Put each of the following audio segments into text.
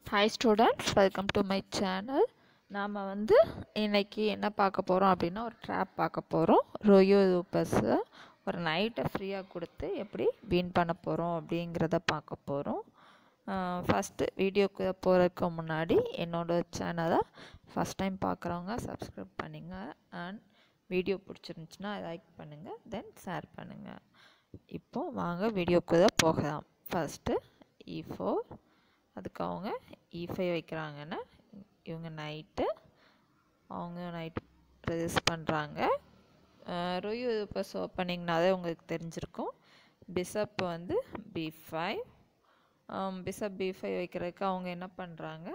hi students welcome to my channel நாம் வந்து இன்னைக்கு என்ன பார்க்க போகிறோம் அப்படின்னா ஒரு ட்ராப் பார்க்க போகிறோம் ரோயோ பஸ்ஸை ஒரு நைட்டை ஃப்ரீயாக கொடுத்து எப்படி வீன் பண்ண போகிறோம் அப்படிங்கிறத பார்க்க போகிறோம் ஃபஸ்ட்டு வீடியோக்கு போகிறதுக்கு முன்னாடி என்னோடய சேனலை ஃபஸ்ட் டைம் பார்க்குறவங்க சப்ஸ்கிரைப் பண்ணுங்க அண்ட் வீடியோ பிடிச்சிருந்துச்சுன்னா லைக் பண்ணுங்கள் தென் ஷேர் பண்ணுங்கள் இப்போ வாங்க வீடியோக்கு தான் போகலாம் ஃபஸ்ட்டு இ ஃபோர் அதுக்கு அவங்க இ ஃபைவ் வைக்கிறாங்கன்னா இவங்க நைட்டு அவங்க நைட்டு ரிலீஸ் பண்ணுறாங்க ரொயு பஸ் ஓப்பனிங்னாலே உங்களுக்கு தெரிஞ்சிருக்கும் பிஷப் வந்து B five bishop B five வைக்கிறதுக்கு அவங்க என்ன பண்ணுறாங்க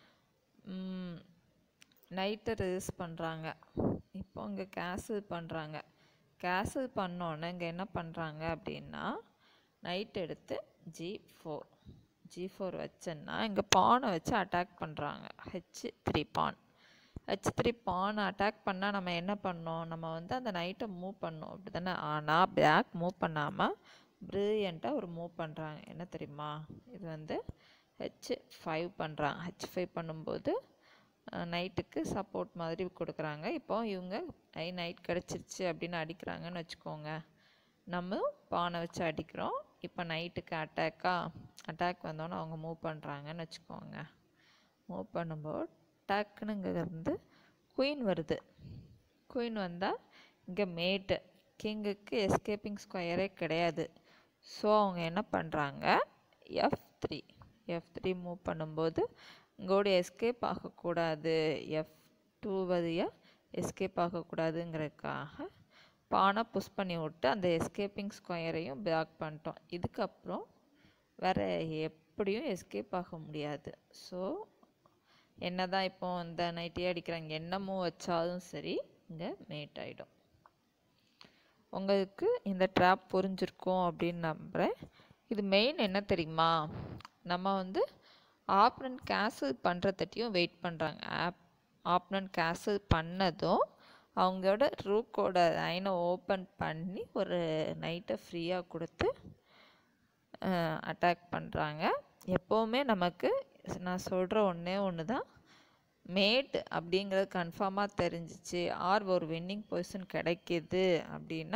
நைட்டை ரிலீஸ் பண்ணுறாங்க இப்போ இங்கே கேன்சல் பண்ணுறாங்க கேன்சல் பண்ணோன்னே இங்கே என்ன பண்ணுறாங்க அப்படின்னா நைட் எடுத்து ஜி ஃபோர் ஜி ஃபோர் வச்சேன்னா இங்கே பானை வச்சு அட்டாக் பண்ணுறாங்க H three pawn H three பானை அட்டாக் பண்ணால் நம்ம என்ன பண்ணோம் நம்ம வந்து அந்த நைட்டை மூவ் பண்ணோம் அப்படி தானே ஆனால் பேக் மூவ் பண்ணாமல் ப்ரில்லியண்ட்டாக ஒரு மூவ் பண்ணுறாங்க என்ன தெரியுமா இது வந்து ஹெச் ஃபைவ் பண்ணுறாங்க ஹெச் ஃபைவ் பண்ணும்போது நைட்டுக்கு சப்போர்ட் மாதிரி கொடுக்குறாங்க இப்போ இவங்க ஐ நைட் கிடச்சிருச்சு அப்படின்னு அடிக்கிறாங்கன்னு வச்சுக்கோங்க நம்ம பானை வச்சு அடிக்கிறோம் இப்போ நைட்டுக்கு அட்டாக்கா அட்டாக் வந்தோன்னே அவங்க மூவ் பண்ணுறாங்கன்னு வச்சுக்கோங்க மூவ் பண்ணும்போது டக்குன்னு இங்கே இருந்து குயின் வருது குயின் வந்தால் இங்கே மேட்டு கிங்குக்கு எஸ்கேப்பிங் ஸ்கொயரே கிடையாது ஸோ அவங்க என்ன பண்ணுறாங்க F three F three move பண்ணும்போது இங்கோட எஸ்கேப் ஆகக்கூடாது எஃப் டூ வழியாக எஸ்கேப் ஆகக்கூடாதுங்கிறதுக்காக பானை புஷ் பண்ணி விட்டு அந்த எஸ்கேப்பிங் ஸ்கொயரையும் பிளாக் பண்ணிட்டோம் இதுக்கப்புறம் வேறு எப்படியும் எஸ்கேப் ஆக முடியாது ஸோ என்ன தான் இப்போ இந்த நைட்டே அடிக்கிறாங்க என்ன மூவ் வச்சாலும் சரி இங்கே மேட் ஆகிடும் உங்களுக்கு இந்த ட்ராப் புரிஞ்சிருக்கும் அப்படின்னு நம்புகிறேன் இது மெயின் என்ன தெரியுமா நம்ம வந்து ஆப்னன் கேன்சல் பண்ணுறதட்டியும் வெயிட் பண்ணுறாங்க ஆப் ஆப்னன் கேன்சல் பண்ணதும் அவங்களோட ரூக்கோட லைனை ஓப்பன் பண்ணி ஒரு நைட்டை ஃப்ரீயாக கொடுத்து அட்டாக் பண்ணுறாங்க எப்போவுமே நமக்கு நான் சொல்கிற ஒன்றே ஒன்று தான் மேட் அப்படிங்கிறது கன்ஃபார்மாக தெரிஞ்சிச்சு ஆர் ஒரு வின்னிங் பொசிஷன் கிடைக்கிது அப்படின்னா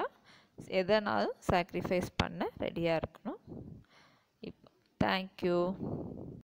எதனாலும் சாக்ரிஃபைஸ் பண்ண ரெடியாக இருக்கணும் இப்போ தேங்க்யூ